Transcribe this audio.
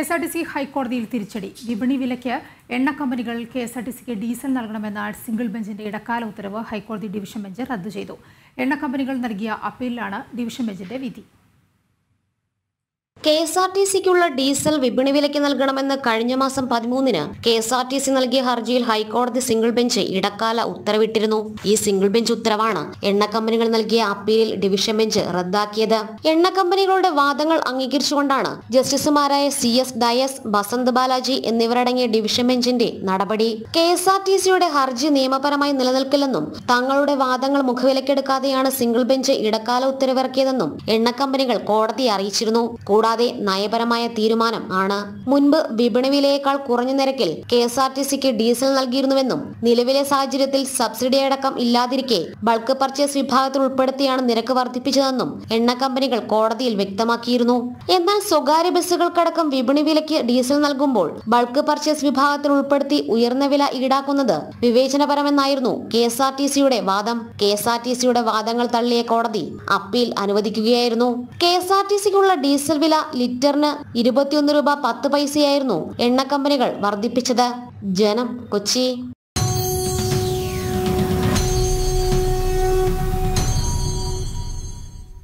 S R T C ഹൈക്കോടതിയിൽ തിരിച്ചടി വിപണി വിലയ്ക്ക് എണ്ണ കമ്പനികൾ കെ എസ് ആർ ടി സിക്ക് ഡീസൽ നൽകണമെന്ന സിംഗിൾ ബെഞ്ചിന്റെ ഇടക്കാല ഉത്തരവ് ഹൈക്കോടതി ഡിവിഷൻ ബെഞ്ച് റദ്ദു ചെയ്തു എണ്ണ കമ്പനികൾ നൽകിയ അപ്പീലിലാണ് ഡിവിഷൻ ബെഞ്ചിന്റെ വിധി കെ എസ് ആർ ടി സിക്കുള്ള ഡീസൽ വിപണി വിലയ്ക്ക് നൽകണമെന്ന് കഴിഞ്ഞ മാസം പതിമൂന്നിന് K S R T C നൽകിയ ഹർജിയിൽ ഹൈക്കോടതി സിംഗിൾ ബെഞ്ച് ഇടക്കാല ഉത്തരവിട്ടിരുന്നു ഈ സിംഗിൾ ബെഞ്ച് ഉത്തരവാണ് എണ്ണ കമ്പനികൾ നൽകിയ അപ്പീലിൽ ഡിവിഷൻ ബെഞ്ച് റദ്ദാക്കിയത് എണ്ണ കമ്പനികളുടെ വാദങ്ങൾ അംഗീകരിച്ചുകൊണ്ടാണ് ജസ്റ്റിസുമാരായ സി എസ് ഡയസ് ബസന്ത് ബാലാജി എന്നിവരടങ്ങിയ ഡിവിഷൻ ബെഞ്ചിന്റെ നടപടി കെ എസ് ആർ ടി സിയുടെ ഹർജി നിയമപരമായി നിലനിൽക്കില്ലെന്നും തങ്ങളുടെ വാദങ്ങൾ മുഖവിലക്കെടുക്കാതെയാണ് സിംഗിൾ ബെഞ്ച് ഇടക്കാല ഉത്തരവിറക്കിയതെന്നും എണ്ണ കമ്പനികൾ കോടതിയെ അറിയിച്ചിരുന്നു കൂടാതെ നയപരമായ തീരുമാനം ആണ് മുൻപ് വിപണി വിലയേക്കാൾ കുറഞ്ഞ നിരക്കിൽ കെ എസ് ആർ ടി സിക്ക് ഡീസൽ നൽകിയിരുന്നുവെന്നും നിലവിലെ സാഹചര്യത്തിൽ സബ്സിഡി അടക്കം ഇല്ലാതിരിക്കെ ബൾക്ക് പർച്ചേസ് വിഭാഗത്തിൽ ഉൾപ്പെടുത്തിയാണ് നിരക്ക് വർദ്ധിപ്പിച്ചതെന്നും എണ്ണ കമ്പനികൾ കോടതിയിൽ വ്യക്തമാക്കിയിരുന്നു എന്നാൽ സ്വകാര്യ ബസ്സുകൾക്കടക്കം വിപണി വിലയ്ക്ക് ഡീസൽ നൽകുമ്പോൾ ബൾക്ക് പർച്ചേസ് വിഭാഗത്തിൽ ഉൾപ്പെടുത്തി ഉയർന്ന വില ഈടാക്കുന്നത് വിവേചനപരമെന്നായിരുന്നു കെ എസ് ആർ ടി സിയുടെ വാദം കെ എസ് ആർ ടി സിയുടെ വാദങ്ങൾ തള്ളിയ കോടതി അപ്പീൽ അനുവദിക്കുകയായിരുന്നു കെ എസ് ആർ ടി സിക്കുള്ള ഡീസൽ വില ലിറ്ററിന് ഇരുപത്തിയൊന്ന് രൂപ പത്ത് പൈസയായിരുന്നു എണ്ണ കമ്പനികൾ വർദ്ധിപ്പിച്ചത് ജനം കൊച്ചി